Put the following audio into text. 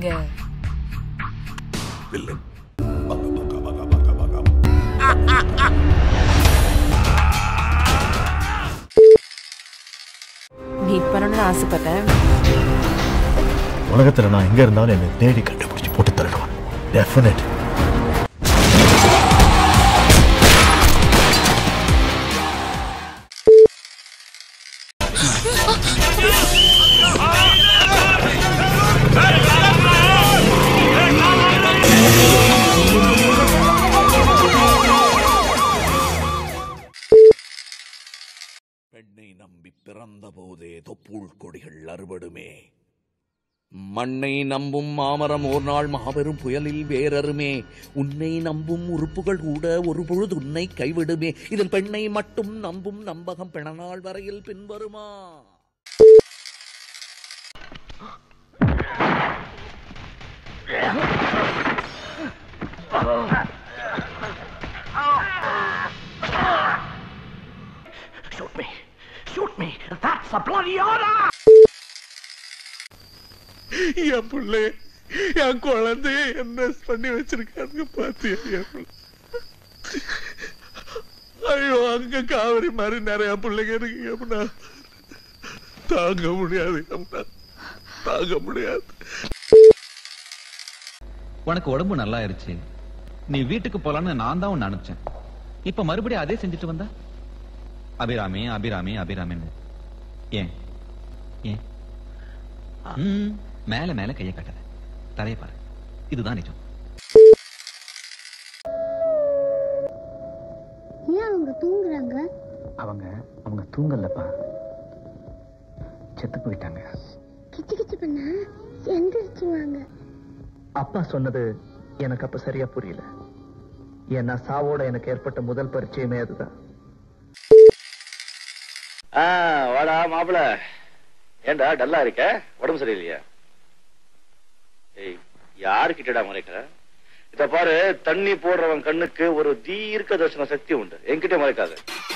நீங்க villain meet பண்ணணும்னு ஆசைப்பட்டேன் உலகத்துல நான் எங்க இருந்தாலும் என்னை தேடி கண்டுபிடிச்சு போட்டு தருவான் டெஃபினட் பெண்ணை நம்பி பிறந்த போதே தொப்புள் கொடிகள் அறுபடுமே மண்ணை நம்பும் மாமரம் ஒரு நாள் மாபெரும் புயலில் வேறறுமே உன்னை நம்பும் உறுப்புகள் கூட ஒரு பொழுது உன்னை கைவிடுமே இதன் பெண்ணை மட்டும் நம்பும் நம்பகம் பிணநாள் வரையில் பின்வருமா என் பிள்ளை என் குழந்தைய என்ன பண்ணி வச்சிருக்காங்க பாத்தியா என் பிள்ளை ஐயோ அங்க காவிரி மாதிரி நிறைய பிள்ளைங்க இருக்கு எப்படின்னா தாங்க முடியாது எப்படின்னா தாங்க முடியாது உனக்கு உடம்பு நல்லா ஆயிருச்சு நீ வீட்டுக்கு போலான்னு நான் தான் உன்னை அனுப்பிச்சேன் இப்ப மறுபடியும் அதே செஞ்சுட்டு வந்தா அபிராமி அபிராமி அபிராமின்னு ஏன் ஏன் ம், மேல மேல கைய காட்டாத தரைய பாரு இதுதான் நிஜம் ஏன் அவங்க தூங்குறாங்க அவங்க அவங்க தூங்கலப்பா செத்து போயிட்டாங்க கிச்சு கிச்சு பண்ணா எந்திரிச்சுவாங்க அப்பா சொன்னது எனக்கு அப்ப சரியா புரியல ஏன்னா சாவோட எனக்கு ஏற்பட்ட முதல் பரிச்சயமே அதுதான் வாடா மாப்பிள ஏன்டா டல்லா இருக்க உடம்பு சரியில்லையா ஏய் யாருக்கிட்டடா மறைக்கிற இத பாரு தண்ணி போடுறவன் கண்ணுக்கு ஒரு தீர்க்க தரிசன சக்தி உண்டு என்கிட்ட மறைக்காத